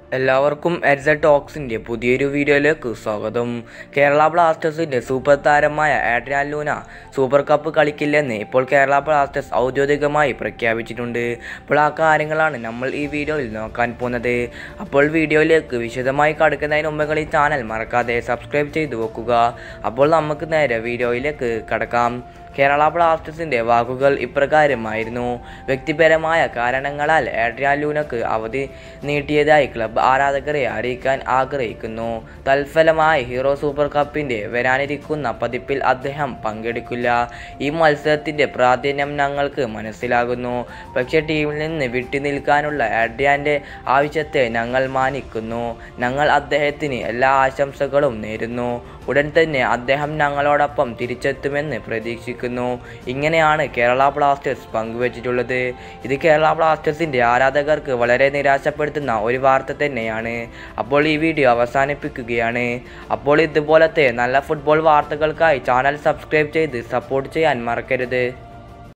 എല്ലാവർക്കും എഡ്സ ടോക്സിൻ്റെ പുതിയൊരു വീഡിയോയിലേക്ക് സ്വാഗതം കേരള ബ്ലാസ്റ്റേഴ്സിൻ്റെ സൂപ്പർ താരമായ ആഡ്രിയാൻ ലൂന സൂപ്പർ കപ്പ് കളിക്കില്ലെന്ന് ഇപ്പോൾ കേരള ബ്ലാസ്റ്റേഴ്സ് ഔദ്യോഗികമായി പ്രഖ്യാപിച്ചിട്ടുണ്ട് അപ്പോൾ ആ കാര്യങ്ങളാണ് നമ്മൾ ഈ വീഡിയോയിൽ നോക്കാൻ പോകുന്നത് അപ്പോൾ വീഡിയോയിലേക്ക് വിശദമായി കടക്കുന്നതിന് മുമ്പ് നിങ്ങൾ ഈ ചാനൽ മറക്കാതെ സബ്സ്ക്രൈബ് ചെയ്തു വെക്കുക അപ്പോൾ നമുക്ക് നേരെ വീഡിയോയിലേക്ക് കടക്കാം കേരള ബ്ലാസ്റ്റേഴ്സിൻ്റെ വാക്കുകൾ ഇപ്രകാരമായിരുന്നു വ്യക്തിപരമായ കാരണങ്ങളാൽ ആഡ്രിയാൻ ലൂനക്ക് അവധി നീട്ടിയതായി ക്ലബ് ആരാധകരെ അറിയിക്കാൻ ആഗ്രഹിക്കുന്നു തൽഫലമായി ഹീറോ സൂപ്പർ കപ്പിൻ്റെ വരാനിരിക്കുന്ന പതിപ്പിൽ അദ്ദേഹം പങ്കെടുക്കില്ല ഈ മത്സരത്തിൻ്റെ പ്രാധാന്യം ഞങ്ങൾക്ക് മനസ്സിലാകുന്നു പക്ഷേ ടീമിൽ നിന്ന് വിട്ടുനിൽക്കാനുള്ള ആഡ്രിയാൻ്റെ ആവശ്യത്തെ ഞങ്ങൾ മാനിക്കുന്നു ഞങ്ങൾ അദ്ദേഹത്തിന് എല്ലാ ആശംസകളും നേരുന്നു ഉടൻ തന്നെ അദ്ദേഹം ഞങ്ങളോടൊപ്പം തിരിച്ചെത്തുമെന്ന് പ്രതീക്ഷിക്കുന്നു ഇങ്ങനെയാണ് കേരള ബ്ലാസ്റ്റേഴ്സ് പങ്കുവച്ചിട്ടുള്ളത് ഇത് കേരള ബ്ലാസ്റ്റേഴ്സിൻ്റെ ആരാധകർക്ക് വളരെ നിരാശപ്പെടുത്തുന്ന ഒരു വാർത്ത തന്നെയാണ് അപ്പോൾ ഈ വീഡിയോ അവസാനിപ്പിക്കുകയാണ് അപ്പോൾ ഇതുപോലത്തെ നല്ല ഫുട്ബോൾ വാർത്തകൾക്കായി ചാനൽ സബ്സ്ക്രൈബ് ചെയ്ത് സപ്പോർട്ട് ചെയ്യാൻ മറക്കരുത്